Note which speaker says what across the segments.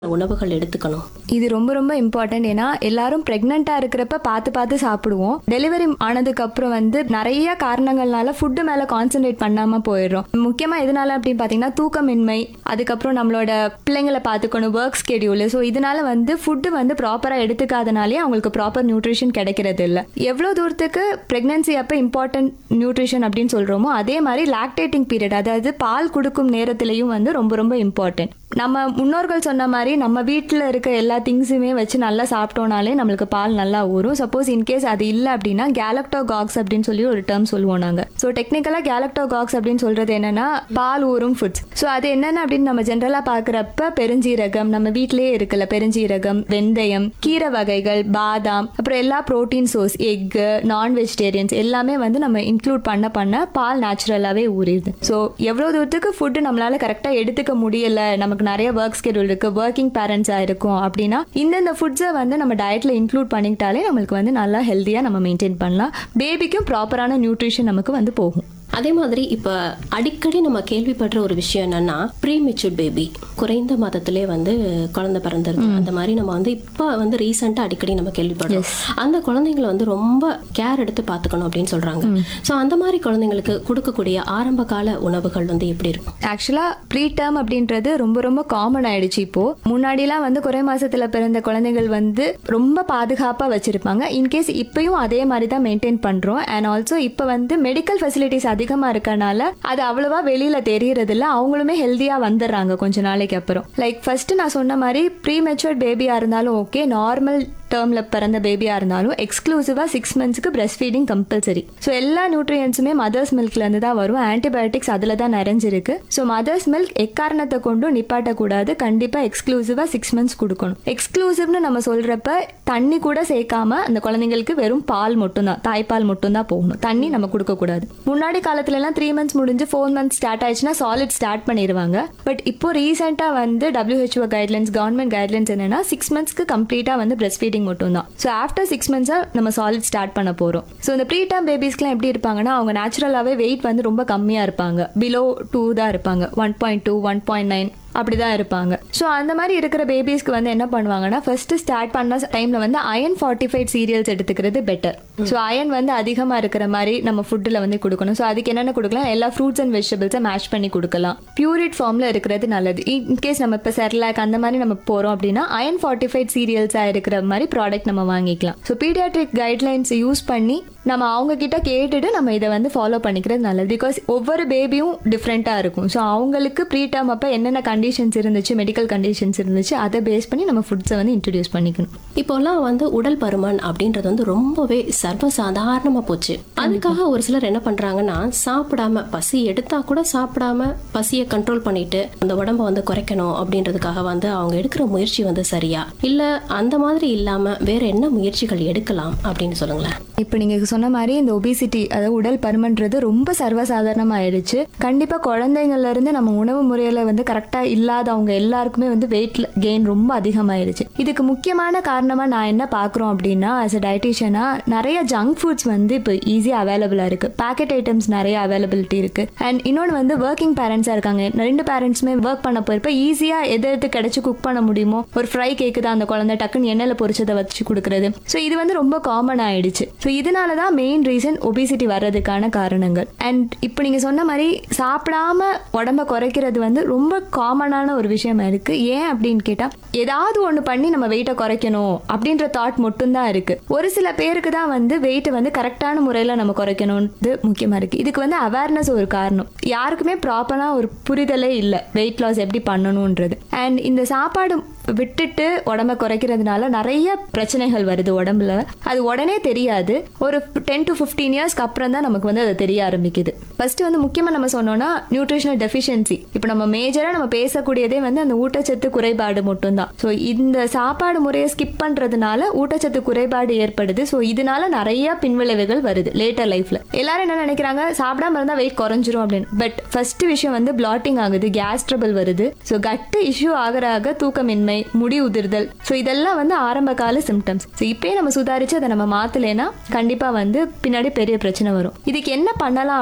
Speaker 1: உணவுகள் எடுத்துக்கணும்
Speaker 2: இது ரொம்ப ரொம்ப இம்பார்ட்டன்ட் ஏன்னா எல்லாரும் பிரெக்னெண்டா இருக்கிறப்ப பார்த்து பார்த்து சாப்பிடுவோம் டெலிவரி ஆனதுக்கு அப்புறம் வந்து நிறைய காரணங்கள்னால ஃபுட்டு மேல கான்சென்ட்ரேட் பண்ணாம போயிடுறோம் முக்கியமா எதனால அப்படின்னு பாத்தீங்கன்னா தூக்கமின்மை அதுக்கப்புறம் நம்மளோட பிள்ளைங்களை பார்த்துக்கணும் ஒர்க் ஸ்கெடியூல் ஸோ இதனால வந்து ஃபுட்டு வந்து ப்ராப்பரா எடுத்துக்காதனாலே அவங்களுக்கு ப்ராப்பர் நியூட்ரிஷன் கிடைக்கிறது இல்லை எவ்வளோ தூரத்துக்கு பிரெக்னன்சி அப்போ இம்பார்ட்டன்ட் நியூட்ரிஷன் அப்படின்னு சொல்றோமோ அதே மாதிரி லாக்டேட்டிங் பீரியட் அதாவது பால் கொடுக்கும் நேரத்திலையும் வந்து ரொம்ப ரொம்ப இம்பார்ட்டன்ட் நம்ம முன்னோர்கள் சொன்ன மாதிரி நம்ம வீட்டில் இருக்க எல்லா திங்ஸுமே வச்சு நல்லா சாப்பிட்டோனாலே நம்மளுக்கு பால் நல்லா ஊறும் சப்போஸ் இன்கேஸ் அது இல்லை அப்படின்னா கேலக்டோகாக்ஸ் அப்படின்னு சொல்லி ஒரு டேர்ம் சொல்லுவோம் நாங்கள் ஸோ டெக்னிக்கலாக கேலக்டோகாக்ஸ் அப்படின்னு சொல்றது என்னன்னா பால் ஊறும் ஃபுட்ஸ் ஸோ அது என்னென்ன அப்படின்னு நம்ம ஜென்ரலாக பார்க்குறப்ப பெருஞ்சீரகம் நம்ம வீட்டிலேயே இருக்குல்ல பெருஞ்சீரகம் வெந்தயம் கீரை வகைகள் பாதாம் அப்புறம் எல்லா ப்ரோட்டீன் சோர்ஸ் எக்கு நான் வெஜிடேரியன்ஸ் எல்லாமே வந்து நம்ம இன்க்ளூட் பண்ண பண்ண பால் நேச்சுரலாகவே ஊறிடுது ஸோ எவ்வளோ தூரத்துக்கு ஃபுட்டு நம்மளால கரெக்டாக எடுத்துக்க முடியல நமக்கு நிறைய ஒர்க் ஸ்கெடியூல் இருக்கு ஒர்க்கிங் பேரண்ட்ஸாக இருக்கும் அப்படின்னா இந்தந்த ஃபுட்ஸை வந்து நம்ம டயட்ல இன்க்ளூட் பண்ணிக்கிட்டாலே நம்மளுக்கு வந்து நல்லா ஹெல்த்தியாக நம்ம மெயின்டைன் பண்ணலாம் பேபிக்கும் ப்ராப்பரான நியூட்ரிஷன் நமக்கு வந்து போகும்
Speaker 1: அதே மாதிரி இப்போ அடிக்கடி நம்ம கேள்விப்படுற ஒரு விஷயம் என்னன்னா ப்ரீ மெச்சூர்ட் பேபி குறைந்த மாதத்திலே வந்து குழந்தை பிறந்துருது அந்த மாதிரி நம்ம வந்து இப்போ வந்து ரீசெண்டாக அடிக்கடி நம்ம கேள்விப்படுறோம் அந்த குழந்தைங்களை வந்து ரொம்ப கேர் எடுத்து பார்த்துக்கணும் அப்படின்னு சொல்றாங்க ஸோ அந்த மாதிரி குழந்தைங்களுக்கு கொடுக்கக்கூடிய ஆரம்ப கால உணவுகள் வந்து எப்படி இருக்கும்
Speaker 2: ஆக்சுவலாக ப்ரீ டேர்ம் அப்படின்றது ரொம்ப ரொம்ப காமன் ஆயிடுச்சு இப்போ முன்னாடிலாம் வந்து குறை மாசத்துல பிறந்த குழந்தைகள் வந்து ரொம்ப பாதுகாப்பாக வச்சிருப்பாங்க இன்கேஸ் இப்பயும் அதே மாதிரி தான் மெயின்டைன் பண்றோம் அண்ட் ஆல்சோ இப்போ வந்து மெடிக்கல் ஃபெசிலிட்டிஸ் அதிகமாக இருக்கனால அது அவ்வளவா வெளியில தெரியறது இல்ல அவங்களுமே ஹெல்த்தியா வந்துடுறாங்க கொஞ்ச நாளைக்கு அப்புறம் லைக் ஃபர்ஸ்ட் நான் சொன்ன மாதிரி ப்ரீ மெச்சூர்ட் பேபியா இருந்தாலும் ஓகே நார்மல் டேர்ம்ல பிறந்த பேபியா இருந்தாலும் எக்ஸ்க்ளூசிவா சிக்ஸ் மந்த்ஸ்க்கு பிரஸ்ட் ஃபீடிங் கம்பல்சரி ஸோ எல்லா நியூட்ரியன்ஸுமே மதர்ஸ் மில்க்ல இருந்து தான் வரும் ஆன்டிபயோட்டிக்ஸ் அதுல தான் நிறைஞ்சிருக்கு ஸோ மதர்ஸ் மில்க் எக்காரணத்தை கொண்டும் நிப்பாட்டக்கூடாது கண்டிப்பா எக்ஸ்க்ளூசிவா சிக்ஸ் மந்த்ஸ் கொடுக்கணும் எக்ஸ்க்ளூசிவ்னு நம்ம சொல்றப்ப தண்ணி கூட சேர்க்காம அந்த குழந்தைங்களுக்கு வெறும் பால் மட்டும்தான் தாய்ப்பால் மட்டும்தான் போகணும் தண்ணி நம்ம கொடுக்க கூடாது முன்னாடி காலத்துல எல்லாம் த்ரீ மந்த்ஸ் முடிஞ்சு ஃபோர் மந்த்ஸ் ஸ்டார்ட் ஆயிடுச்சுன்னா சாலிட் ஸ்டார்ட் பண்ணிடுவாங்க பட் இப்போ ரீசெண்டா வந்து WHO கைட்லைன்ஸ் கவர்மெண்ட் கைட்லைன்ஸ் என்னன்னா சிக்ஸ் மந்த்ஸ்க்கு கம்ப்ளீட்டா வந்து பிரஸ்ட் ஃபீடிங் மட்டும் தான் ஸோ ஆஃப்டர் சிக்ஸ் மந்த்ஸாக நம்ம சாலிட் ஸ்டார்ட் பண்ண போகிறோம் ஸோ இந்த ப்ரீ டேர்ம் பேபிஸ்க்குலாம் எப்படி இருப்பாங்கன்னா அவங்க நேச்சுரலாகவே வெயிட் வந்து ரொம்ப கம்மியாக இருப்பாங்க பிலோ டூ தான் இருப்பாங்க one point two one point nine அப்படிதான் இருப்பாங்க ஸோ அந்த மாதிரி இருக்கிற பேபிஸ்க்கு வந்து என்ன பண்ணுவாங்கன்னா ஃபர்ஸ்ட் ஸ்டார்ட் பண்ண டைம்ல வந்து அயன் ஃபார்ட்டிஃபைட் சீரியல்ஸ் எடுத்துக்கிறது பெட்டர் ஸோ அயன் வந்து அதிகமாக இருக்கிற மாதிரி நம்ம ஃபுட்டில் வந்து கொடுக்கணும் ஸோ அதுக்கு என்னென்ன கொடுக்கலாம் எல்லா ஃப்ரூட்ஸ் அண்ட் வெஜிடபிள்ஸை மேஷ் பண்ணி கொடுக்கலாம் பியூரிட் ஃபார்மில் இருக்கிறது நல்லது இன்கேஸ் நம்ம இப்போ செர்லாக் அந்த மாதிரி நம்ம போகிறோம் அப்படின்னா அயன் ஃபார்ட்டிஃபைட் சீரியல்ஸாக இருக்கிற மாதிரி ப்ராடக்ட் நம்ம வாங்கிக்கலாம் ஸோ பீடியாட்ரிக் கைட்லைன்ஸ் யூஸ் பண்ணி நம்ம அவங்க கிட்ட கேட்டுட்டு நம்ம இதை வந்து ஃபாலோ பண்ணிக்கிறது நல்லது பிகாஸ் ஒவ்வொரு பேபியும் டிஃப்ரெண்ட்டாக இருக்கும் ஸோ அவங்களுக்கு ப்ரீ டேர்ம் அப்போ என்னென்ன கண்டிஷன்ஸ் இருந்துச்சு மெடிக்கல் கண்டிஷன்ஸ் இருந்துச்சு அதை பேஸ் பண்ணி நம்ம ஃபுட்ஸை வந்து இன்ட்ரடியூஸ் பண்ணிக்கணும்
Speaker 1: இப்போல்லாம் வந்து உடல் பருமன் அப்படின்றது வந்து ரொம்பவே சர்வசாதாரணமா போச்சு அதுக்காக ஒரு சிலர் என்ன பண்றாங்கன்னா சாப்பிடாம பசி எடுத்தா கூட சாப்பிடாம பசியை கண்ட்ரோல் பண்ணிட்டு அந்த உடம்ப வந்து குறைக்கணும் அப்படின்றதுக்காக வந்து அவங்க எடுக்கிற முயற்சி வந்து சரியா இல்ல அந்த மாதிரி இல்லாம வேற என்ன முயற்சிகள் எடுக்கலாம் அப்படின்னு சொல்லுங்களேன்
Speaker 2: இப்போ நீங்க சொன்ன மாதிரி இந்த ஒபிசிட்டி அதாவது உடல் பருமன்றது ரொம்ப சர்வசாதாரணமா ஆயிடுச்சு கண்டிப்பா குழந்தைங்கள்ல இருந்து நம்ம உணவு முறையில வந்து கரெக்டா இல்லாதவங்க எல்லாருக்குமே வந்து வெயிட் கெயின் ரொம்ப அதிகமாயிருச்சு இதுக்கு முக்கியமான காரணமா நான் என்ன பாக்குறோம் அப்படின்னா ஆஸ் அ டயட்டிஷியனா நிறைய ஜங்க் ஃபுட்ஸ் வந்து இப்போ ஈஸியா அவைலபிளா இருக்கு பேக்கெட் ஐட்டம்ஸ் நிறைய அவைலபிலிட்டி இருக்கு அண்ட் இன்னொன்று வந்து ஒர்க்கிங் பேரண்ட்ஸா இருக்காங்க ரெண்டு பேரண்ட்ஸுமே ஒர்க் பண்ண போயிருப்ப ஈஸியா எது எது கிடைச்சு குக் பண்ண முடியுமோ ஒரு ஃப்ரை கேக்குது அந்த குழந்தை டக்குன்னு எண்ணெயில பொரிச்சதை வச்சு கொடுக்கறது ஸோ இது வந்து ரொம்ப காமன் ஆயிடுச்சு ஸோ இதனால தான் மெயின் ரீசன் ஒபிசிட்டி வர்றதுக்கான காரணங்கள் அண்ட் இப்போ நீங்க சொன்ன மாதிரி சாப்பிடாம உடம்ப குறைக்கிறது வந்து ரொம்ப காமனான ஒரு விஷயமா இருக்கு ஏன் அப்படின்னு கேட்டா ஏதாவது ஒன்று பண்ணி நம்ம வெயிட்டை குறைக்கணும் அப்படின்ற தாட் மட்டும்தான் இருக்கு ஒரு சில பேருக்கு தான் வந்து வெயிட்டை வந்து கரெக்டான முறையில் நம்ம குறைக்கணும்னு முக்கியமா இருக்கு இதுக்கு வந்து அவேர்னஸ் ஒரு காரணம் யாருக்குமே ப்ராப்பராக ஒரு புரிதலே இல்லை வெயிட் லாஸ் எப்படி பண்ணணுன்றது அண்ட் இந்த சாப்பாடு விட்டுட்டு உடம்ப குறைக்கிறதுனால நிறைய பிரச்சனைகள் வருது உடம்புல அது உடனே தெரியாது ஒரு டென் டு ஃபிஃப்டீன் இயர்ஸ்க்கு அப்புறம் தான் நமக்கு வந்து அது தெரிய ஆரம்பிக்குது ஃபர்ஸ்ட் வந்து முக்கியமாக நம்ம சொன்னோம்னா நியூட்ரிஷனல் டெஃபிஷியன்சி இப்போ நம்ம மேஜராக நம்ம பேசக்கூடியதே வந்து அந்த ஊட்டச்சத்து குறைபாடு மட்டும்தான் ஸோ இந்த சாப்பாடு முறையை ஸ்கிப் பண்ணுறதுனால ஊட்டச்சத்து குறைபாடு ஏற்படுது ஸோ இதனால நிறைய பின்விளைவுகள் வருது லேட்டர் லைஃப்ல எல்லாரும் என்ன நினைக்கிறாங்க சாப்பிடாம இருந்தால் வெயிட் குறைஞ்சிரும் அப்படின்னு பட் ஃபர்ஸ்ட் விஷயம் வந்து பிளாட்டிங் ஆகுது கேஸ் ட்ரபிள் வருது ஸோ கட்டு இஷ்யூ ஆகிற ஆக தூக்கமின்மை முடி உதிர்தல் ஸோ இதெல்லாம் வந்து ஆரம்ப கால சிம்டம்ஸ் ஸோ இப்பயே நம்ம சுதாரிச்சு அதை நம்ம மாத்தலைன்னா கண்டிப்பா வந்து பின்னாடி பெரிய பிரச்சனை வரும் இதுக்கு என்ன பண்ணலாம் அப்படின்னா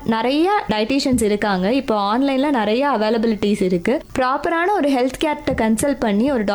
Speaker 2: நிறைய டயட்டிஷியன்ஸ் இருக்காங்க இப்போ ஆன்லைன்ல நிறைய அவைலபிலிட்டிஸ் இருக்கு ப்ராப்பரான ஒரு ஹெல்த் கேர்ட்ட கன்சல்ட் பண்ணி ஒரு